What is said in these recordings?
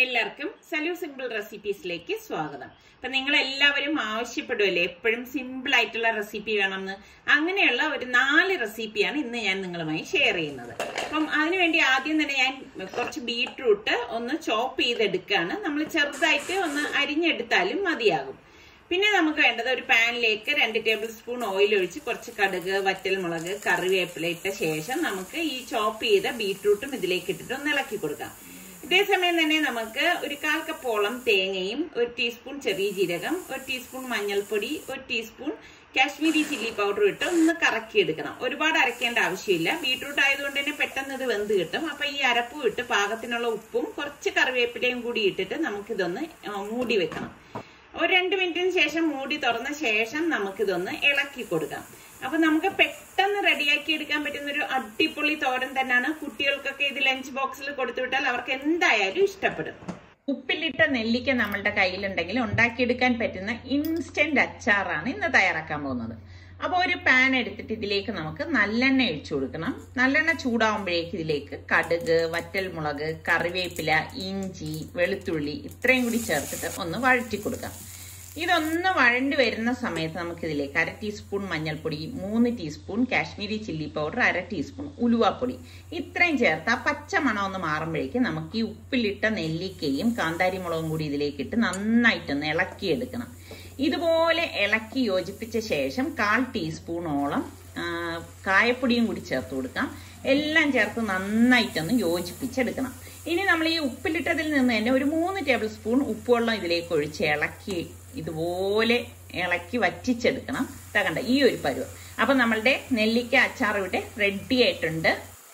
എല്ലാവർക്കും സലൂ സിമ്പിൾ റെസിപ്പീസിലേക്ക് സ്വാഗതം അപ്പൊ നിങ്ങൾ എല്ലാവരും ആവശ്യപ്പെടുമല്ലേ എപ്പോഴും സിമ്പിൾ ആയിട്ടുള്ള റെസിപ്പി വേണമെന്ന് അങ്ങനെയുള്ള ഒരു നാല് റെസിപ്പിയാണ് ഇന്ന് ഞാൻ നിങ്ങളുമായി ഷെയർ ചെയ്യുന്നത് അപ്പം അതിനുവേണ്ടി ആദ്യം തന്നെ ഞാൻ കുറച്ച് ബീട്രൂട്ട് ഒന്ന് ചോപ്പ് ചെയ്തെടുക്കുകയാണ് നമ്മൾ ചെറുതായിട്ട് ഒന്ന് അരിഞ്ഞെടുത്താലും മതിയാകും പിന്നെ നമുക്ക് വേണ്ടത് ഒരു പാനിലേക്ക് രണ്ട് ടേബിൾ സ്പൂൺ ഓയിൽ ഒഴിച്ച് കുറച്ച് കടുക് വറ്റൽമുളക് കറിവേപ്പില ഇട്ട ശേഷം നമുക്ക് ഈ ചോപ്പ് ചെയ്ത ബീട്രൂട്ടും ഇതിലേക്ക് ഇട്ടിട്ട് ഒന്ന് ഇളക്കി കൊടുക്കാം ഇതേസമയം തന്നെ നമുക്ക് ഒരു കാൽ കപ്പോളം തേങ്ങയും ഒരു ടീസ്പൂൺ ചെറിയ ജീരകം ഒരു ടീസ്പൂൺ മഞ്ഞൾപ്പൊടി ഒരു ടീസ്പൂൺ കാശ്മീരി ചില്ലി പൗഡർ ഇട്ട് ഒന്ന് കറക്കിയെടുക്കണം ഒരുപാട് അരക്കേണ്ട ആവശ്യമില്ല ബീട്രൂട്ട് ആയതുകൊണ്ട് തന്നെ പെട്ടെന്ന് ഇത് വെന്ത് കിട്ടും അപ്പൊ ഈ അരപ്പും ഇട്ട് പാകത്തിനുള്ള ഉപ്പും കുറച്ച് കറിവേപ്പിലയും കൂടി ഇട്ടിട്ട് നമുക്കിതൊന്ന് മൂടി വെക്കണം ഒരു രണ്ട് മിനിറ്റിന് ശേഷം മൂടി തുറന്ന ശേഷം നമുക്കിതൊന്ന് ഇളക്കി കൊടുക്കാം അപ്പൊ നമുക്ക് പെട്ടെന്ന് റെഡിയാക്കി എടുക്കാൻ പറ്റുന്ന ഒരു അടിപൊളി തോരൻ തന്നെയാണ് കുട്ടികൾക്കൊക്കെ ഇത് ലഞ്ച് ബോക്സിൽ കൊടുത്തുവിട്ടാൽ അവർക്ക് എന്തായാലും ഇഷ്ടപ്പെടും ഉപ്പിലിട്ട നെല്ലിക്ക നമ്മളുടെ കയ്യിലുണ്ടെങ്കിൽ ഉണ്ടാക്കിയെടുക്കാൻ പറ്റുന്ന ഇൻസ്റ്റന്റ് അച്ചാറാണ് ഇന്ന് തയ്യാറാക്കാൻ പോകുന്നത് അപ്പോൾ ഒരു പാൻ എടുത്തിട്ട് ഇതിലേക്ക് നമുക്ക് നല്ലെണ്ണ ഒഴിച്ചു കൊടുക്കണം നല്ലെണ്ണ ചൂടാവുമ്പോഴേക്ക് ഇതിലേക്ക് കടുക് വറ്റൽമുളക് കറിവേപ്പില ഇഞ്ചി വെളുത്തുള്ളി ഇത്രയും കൂടി ചേർത്തിട്ട് ഒന്ന് വഴറ്റി കൊടുക്കാം ഇതൊന്ന് വഴണ്ടി വരുന്ന സമയത്ത് നമുക്ക് ഇതിലേക്ക് അര ടീസ്പൂൺ മഞ്ഞൾപ്പൊടി മൂന്ന് ടീസ്പൂൺ കാശ്മീരി ചില്ലി പൗഡർ അര ടീസ്പൂൺ ഉലുവാപ്പൊടി ഇത്രയും ചേർത്ത് ആ പച്ച മണം ഒന്ന് മാറുമ്പോഴേക്ക് നമുക്ക് ഈ ഉപ്പിലിട്ട നെല്ലിക്കയും കാന്താരി മുളകും കൂടി ഇതിലേക്ക് ഇട്ട് നന്നായിട്ടൊന്ന് ഇളക്കിയെടുക്കണം ഇതുപോലെ ഇളക്കി യോജിപ്പിച്ച ശേഷം കാൽ ടീസ്പൂണോളം കായപ്പൊടിയും കൂടി ചേർത്ത് കൊടുക്കാം എല്ലാം ചേർത്ത് നന്നായിട്ടൊന്ന് യോജിപ്പിച്ചെടുക്കണം ഇനി നമ്മൾ ഈ ഉപ്പിലിട്ടതിൽ നിന്ന് തന്നെ ഒരു മൂന്ന് ടേബിൾ സ്പൂൺ ഉപ്പുവെള്ളം ഇതിലേക്ക് ഒഴിച്ച് ഇളക്കി ഇതുപോലെ ഇളക്കി വറ്റിച്ചെടുക്കണം തകണ്ട ഈ ഒരു പരുവം അപ്പൊ നമ്മളുടെ നെല്ലിക്ക അച്ചാർ ഇവിടെ റെഡി ആയിട്ടുണ്ട്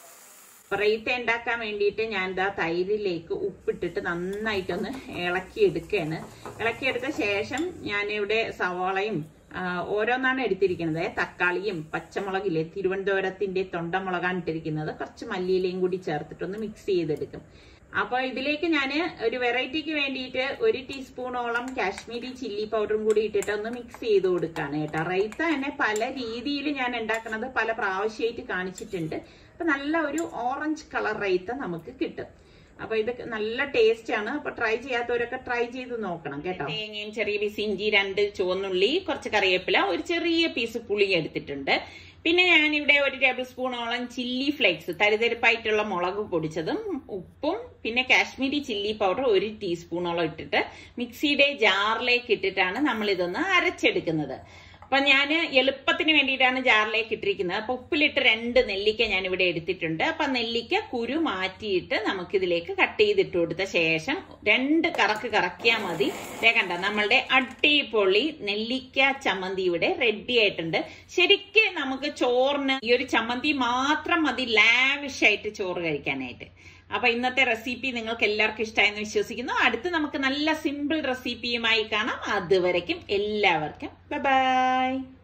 റൈത്ത ഉണ്ടാക്കാൻ വേണ്ടിയിട്ട് ഞാൻ ഇതാ തൈരിലേക്ക് ഉപ്പിട്ടിട്ട് നന്നായിട്ടൊന്ന് ഇളക്കി എടുക്കുകയാണ് ഇളക്കിയെടുത്ത ശേഷം ഞാനിവിടെ സവാളയും ഓരോന്നാണ് എടുത്തിരിക്കുന്നത് തക്കാളിയും പച്ചമുളകില്ലേ തിരുവനന്തപുരത്തിന്റെ തൊണ്ടമുളകാണ് ഇട്ടിരിക്കുന്നത് കുറച്ച് മല്ലിയിലയും കൂടി ചേർത്തിട്ടൊന്ന് മിക്സ് ചെയ്തെടുക്കും അപ്പൊ ഇതിലേക്ക് ഞാൻ ഒരു വെറൈറ്റിക്ക് വേണ്ടിയിട്ട് ഒരു ടീസ്പൂണോളം കാശ്മീരി ചില്ലി പൗഡറും കൂടി ഇട്ടിട്ട് ഒന്ന് മിക്സ് ചെയ്ത് കൊടുക്കാണ് കേട്ടോ റൈത്ത തന്നെ പല രീതിയിൽ ഞാൻ ഉണ്ടാക്കുന്നത് പല പ്രാവശ്യമായിട്ട് കാണിച്ചിട്ടുണ്ട് അപ്പൊ നല്ല ഒരു ഓറഞ്ച് കളർ റൈത്ത നമുക്ക് കിട്ടും അപ്പൊ ഇത് നല്ല ടേസ്റ്റ് ആണ് അപ്പൊ ട്രൈ ചെയ്യാത്തവരൊക്കെ ട്രൈ ചെയ്ത് നോക്കണം കേട്ടോ തേങ്ങയും ചെറിയ പീസ് ഇഞ്ചി രണ്ട് ചുവന്നുള്ളി കുറച്ച് കറിവേപ്പില ഒരു ചെറിയ പീസ് പുളി എടുത്തിട്ടുണ്ട് പിന്നെ ഞാനിവിടെ ഒരു ടേബിൾ സ്പൂണോളം ചില്ലി ഫ്ലേക്സ് തരിതരിപ്പായിട്ടുള്ള മുളക് പൊടിച്ചതും ഉപ്പും പിന്നെ കാശ്മീരി ചില്ലി പൗഡർ ഒരു ടീസ്പൂണോളം ഇട്ടിട്ട് മിക്സിയുടെ ജാറിലേക്ക് ഇട്ടിട്ടാണ് നമ്മൾ ഇതൊന്ന് അരച്ചെടുക്കുന്നത് അപ്പൊ ഞാൻ എളുപ്പത്തിന് വേണ്ടിയിട്ടാണ് ജാറിലേക്ക് ഇട്ടിരിക്കുന്നത് അപ്പൊ ഉപ്പിലിട്ട് രണ്ട് നെല്ലിക്ക ഞാൻ ഇവിടെ എടുത്തിട്ടുണ്ട് അപ്പൊ നെല്ലിക്ക കുരു മാറ്റിയിട്ട് നമുക്കിതിലേക്ക് കട്ട് ചെയ്തിട്ട് കൊടുത്ത ശേഷം രണ്ട് കറക്ക് കറക്കിയാൽ മതി കണ്ട നമ്മളുടെ അടിപൊളി നെല്ലിക്ക ചമ്മന്തി ഇവിടെ റെഡി ആയിട്ടുണ്ട് ശരിക്ക് നമുക്ക് ചോറിന് ഈ ഒരു ചമ്മന്തി മാത്രം മതി ലാവിഷ് ആയിട്ട് ചോറ് കഴിക്കാനായിട്ട് അപ്പൊ ഇന്നത്തെ റെസിപ്പി നിങ്ങൾക്ക് എല്ലാവർക്കും ഇഷ്ടമായെന്ന് വിശ്വസിക്കുന്നു അടുത്ത് നമുക്ക് നല്ല സിമ്പിൾ റെസിപ്പിയുമായി കാണാം അതുവരയ്ക്കും എല്ലാവർക്കും ബൈ